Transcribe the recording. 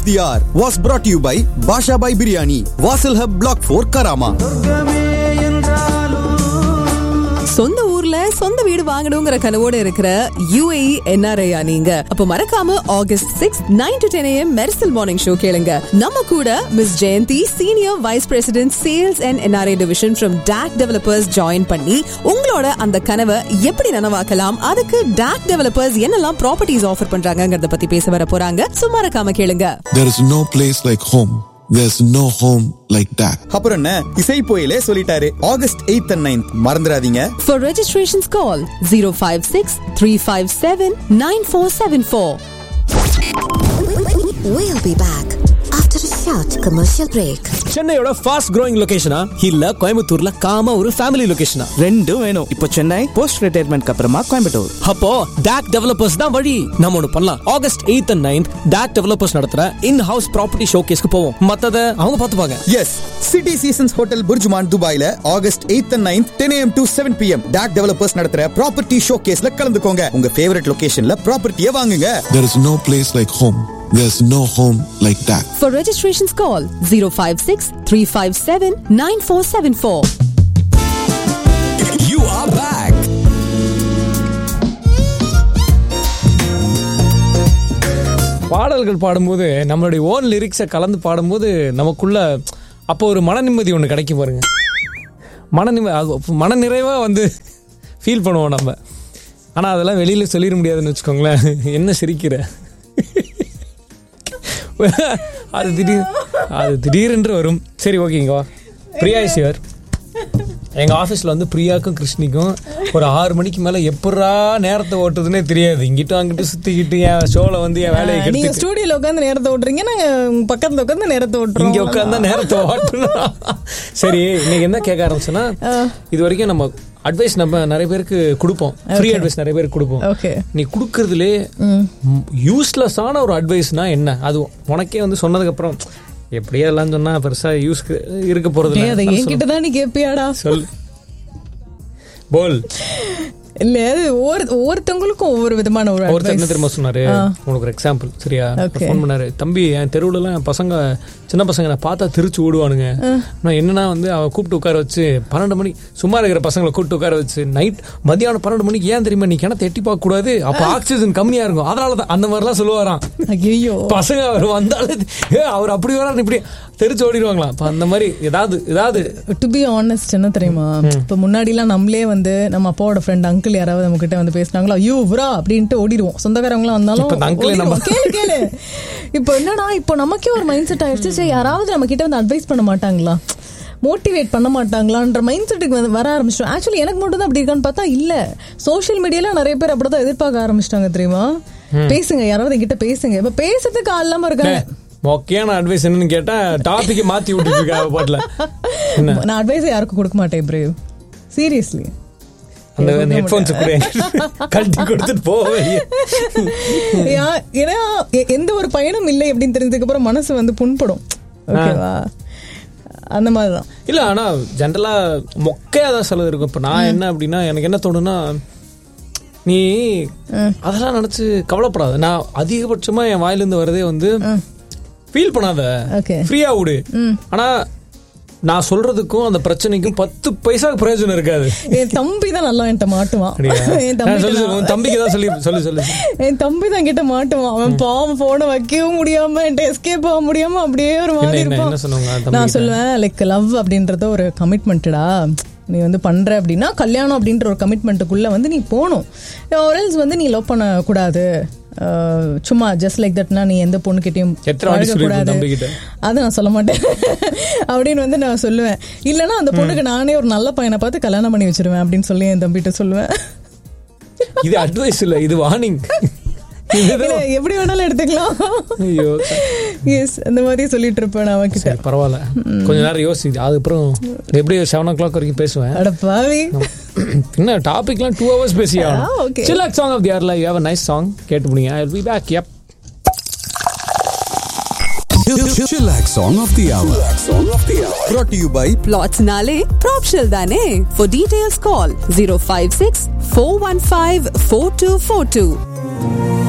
The hour was brought to you by Basha Bhai Biryani, Vasil Hub Block 4 Karama. சொந்த ஊர்ல சொந்த வீடு வாங்கணுங்கிற கனவோட இருக்கிற யுஏஇ என்ஆர்ஐயா நீங்க அப்ப மறக்காம August six nine to ten AM மெரிசல் மார்னிங் ஷோ கேளுங்க நம்ம கூட miss Jayanthi senior vice president sales and NRI division from DAC developers join பண்ணி உங்களோட அந்த கனவை எப்படி நனவாக்கலாம் அதுக்கு டாக் டெவலப்பர்ஸ் என்னெல்லாம் ப்ராப்பர்ட்டிஸ் ஆஃபர் பண்றாங்கங்கறத பத்தி பேச வர போறாங்க சும்மா மறக்காம கேளுங்க There is no place like home. There's no home like that. அப்புறம் என்ன இசை போயிலே சொல்லிட்டாரு ஆகஸ்ட் 8th and 9th மறந்துடாதீங்க For registrations call 056 357 9474. We'll be back after a short commercial break. சென்னையோட ஃபாஸ்ட் growing லொகேஷனா இல்ல கோயம்புத்தூர்ல காம ஒரு ஃபேமிலி லொகேஷனா ரெண்டும் வேணும் இப்போ சென்னை போஸ்ட் ரிட்டையர்மெண்ட்க்கு அப்புறமா கோயம்புத்தூர் அப்போ டாக் டெவலப்பர்ஸ் தான் வழி நம்ம ஒண்ணு பண்ணலாம் August eighth and ninth DAC developers நடத்துற இன் ஹவுஸ் ப்ராப்பர்ட்டி ஷோகேஸ்க்கு போவோம் மத்தத அவங்க பாத்துப்பாங்க எஸ் சிட்டி சீசன்ஸ் ஹோட்டல் புர்ஜுமான் துபாயில August 8th and 9th 10 am to 7 pm DAC developers நடத்துற ப்ராப்பர்ட்டி ஷோ கேஸ்ல கலந்துக்கோங்க உங்க ஃபேவரட் லொகேஷன்ல ப்ராப்பர்ட்டியை வாங்குங்க There is no place like home. There's no home like that. For registrations call 056 357 9474. You are back. பாடல்கள் பாடும்போது நம்மளுடைய ஓன் லிரிக்ஸை கலந்து பாடும்போது நமக்குள்ள அப்போ ஒரு மன நிம்மதி ஒன்று கிடைக்கும் பாருங்க மன நிம்மதி மன நிறைவாக வந்து ஃபீல் பண்ணுவோம் நம்ம ஆனால் அதெல்லாம் வெளியில் சொல்லிட முடியாதுன்னு வச்சுக்கோங்களேன் என்ன சிரிக்கிற அது திடீர் அது திடீரென்று வரும் சரி ஓகேங்க வா பிரியா சிவர் எங்கள் ஆஃபீஸில் வந்து பிரியாக்கும் கிருஷ்ணிக்கும் ஒரு ஆறு மணிக்கு மேலே எப்படா நேரத்தை ஓட்டுதுன்னே தெரியாது இங்கிட்டும் அங்கிட்டும் சுற்றிக்கிட்டு என் ஷோவில் வந்து என் வேலையை நீங்க கெடுத்து ஸ்டூடியோல உட்காந்து நேரத்தை ஓட்டுறீங்க நாங்க உங்க பக்கத்துல உட்காந்து நேரத்தை ஓட்டுறோம் இங்க உட்காந்தா நேரத்தை ஓட்டணும் சரி இன்னைக்கு என்ன கேட்க ஆரம்பிச்சோன்னா இது வரைக்கும் நம்ம அட்வைஸ் நம்ம நிறைய பேருக்கு கொடுப்போம் ஃப்ரீ அட்வைஸ் நிறைய பேருக்கு கொடுப்போம் ஓகே நீ கொடுக்கறதுலே யூஸ்லெஸ்ஸான ஒரு அட்வைஸ்னா என்ன அது உனக்கே வந்து சொன்னதுக்கு அப்புறம் எப்படியே எல்லாம் சொன்னா பெருசா யூஸ் இருக்க போறது அதை இல்ல என்கிட்ட தான் நீ கேப்பியாடா சொல் போல் இல்ல அது ஒவ்வொரு ஒவ்வொருத்தவங்களுக்கும் ஒவ்வொரு விதமான ஒரு ஒருத்தர் என்ன advice. தெரியுமா சொன்னாரு உனக்கு ஒரு எக்ஸாம்பிள் சரியா Okay. ஃபோன் பண்ணாரு தம்பி என் தெருவுல எல்லாம் பசங்க சின்ன பசங்க நான் பார்த்தா திருச்சி ஓடுவானுங்க நான் என்னன்னா வந்து அவ கூப்பிட்டு உட்கார வச்சு பன்னெண்டு மணி சும்மா இருக்கிற பசங்களை கூப்பிட்டு உட்கார வச்சு நைட் மதியானம் பன்னெண்டு மணிக்கு ஏன் தெரியுமா நீ கிணத்த எட்டி பார்க்க கூடாது அப்ப ஆக்சிஜன் கம்மியா இருக்கும் அதனால தான் அந்த மாதிரிலாம் சொல்லுவாராம் ஐயோ பசங்க அவர் வந்தாலே ஏ அவர் அப்படி வராரு இப்படி தெரிச்சு ஓடிடுவாங்களாம் அப்ப அந்த மாதிரி ஏதாவது ஏதாவது டு பி ஆனஸ்ட் என்ன தெரியுமா இப்ப முன்னாடிலாம் நம்மளே வந்து நம்ம அப்பாவோட ஃப்ரெண்ட் அங்கிள் யாராவது நம்ம கிட்ட வந்து பேசினாங்களோ ஐயோ புரா அப்படின்ட்டு ஓடிடுவோம் சொந்தக்காரங்களாம் வந்தாலும் இப்ப இந்த uncle ஓடிடுவோம். நம்ம- கேளு கேளு இப்போ என்னடா இப்போ நமக்கே ஒரு மைண்ட் செட் ஆயிடுச்சு சரி யாராவது நம்ம கிட்ட வந்து அட்வைஸ் பண்ண மாட்டாங்களா மோட்டிவேட் பண்ண மாட்டாங்களான்ற மைண்ட் செட்டுக்கு வந்து வர ஆரம்பிச்சிட்டோம் ஆக்சுவலி எனக்கு மட்டும் தான் அப்படி இருக்கான்னு பார்த்தா இல்ல சோஷியல் மீடியால நிறைய பேர் அப்படிதான் எதிர்பார்க்க ஆரம்பிச்சிட்டாங்க தெரியுமா பேசுங்க யாராவது என்கிட்ட பேசுங்க இப்ப பேசுறதுக்கு ஆள் இல்லாம இருக்காங்க மொக்கையான அட்வைஸ் என்னன்னு கேட்டா டாபிக் மாத்தி விட்டுட்டு இருக்கா அவ பாட்டுல என்ன நான் அட்வைஸ் யாருக்கும் கொடுக்க மாட்டேன் பிரேவ் சீரியஸ்லி அந்த ஹெட்ஃபோன்ஸ் கூட கழட்டி கொடுத்துட்டு போவே ஏன்னா எ- எந்த ஒரு பயனும் இல்லை அப்படின்னு தெரிஞ்சதுக்கு அப்புறம் மனசு வந்து புண்படும் ஓகேவா அந்த மாதிரிதான் இல்ல ஆனா ஜென்ரலா மொக்கையா தான் சிலது இருக்கும் இப்ப நான் என்ன அப்படின்னா எனக்கு என்ன தோணுன்னா நீ அதெல்லாம் நினைச்சு கவலைப்படாத நான் அதிகபட்சமா என் வாயிலிருந்து வரதே வந்து ஃபீல் பண்ணாத Okay. ஃப்ரீயா விடு ஆனா நான் சொல்றதுக்கும் அந்த பிரச்சனைக்கும் பத்து பைசா பிரயோஜனம் இருக்காது என் தம்பி தான் நல்லா என்கிட்ட மாட்டுவான் அப்படியா? என் ஆ, சொல்லு சொல்லு தம்பி உன் தம்பிக்கு தான் சொல்லி சொல்லு சொல்லு என் தம்பி தான் கிட்ட மாட்டுவான் அவன் பாவம் போன வைக்கவும் முடியாம என்கிட்ட எஸ்கேப் ஆக முடியாம அப்படியே ஒரு என்ன, மாதிரி என்ன, இருப்பான் என்ன சொன்னாங்க தம்பி நான் கிட்ட? சொல்லுவேன் லைக் லவ் அப்படின்றது ஒரு கமிட்மெண்ட்டடா நீ வந்து பண்ற அப்படின்னா கல்யாணம் அப்படின்ற ஒரு கமிட்மெண்ட்டுக்குள்ள வந்து நீ போகணும் ஆர்எல்ஸ் வந்து நீ லவ் பண்ண கூடாது அஹ், சும்மா ஜஸ்ட் லைக் தட்னா நீ எந்த பொண்ணுகிட்டயும் எத்தனை வாட்டி சொல்லிருக்க தம்பிகிட்ட? அதை நான் சொல்ல மாட்டேன் அப்படின்னு வந்து நான் சொல்லுவேன் இல்லைன்னா அந்த பொண்ணுக்கு நானே ஒரு நல்ல பையனை பார்த்து கல்யாணம் பண்ணி வச்சிருவேன் அப்படின்னு சொல்லி என் தம்பிகிட்ட சொல்லுவேன் இது அட்வைஸ் இல்ல இது வார்னிங் இல்ல, எப்படி வேணாலும் எடுத்துக்கலாம் ஐயோ எஸ் அந்த மாதிரி சொல்லிட்டு இருப்பேன் நான் அவன்கிட்ட சரி பரவாயில்ல கொஞ்ச நேரம் யோசி அதுக்கப்புறம் எப்படி செவன் ஓ கிளாக் வரைக்கும் பேசுவேன் அட பாவி என்ன டாபிக்லாம் டூ ஹவர்ஸ் பேசி Ah, ஆகணும் okay. Chillax song of the இயர்ல you have a nice song கேட்டு முடியுங்க I will be back yup Chillax Song of the Hour. Brought to you by Plots Nale, Propshell Dane. For details, call 056 415 4242.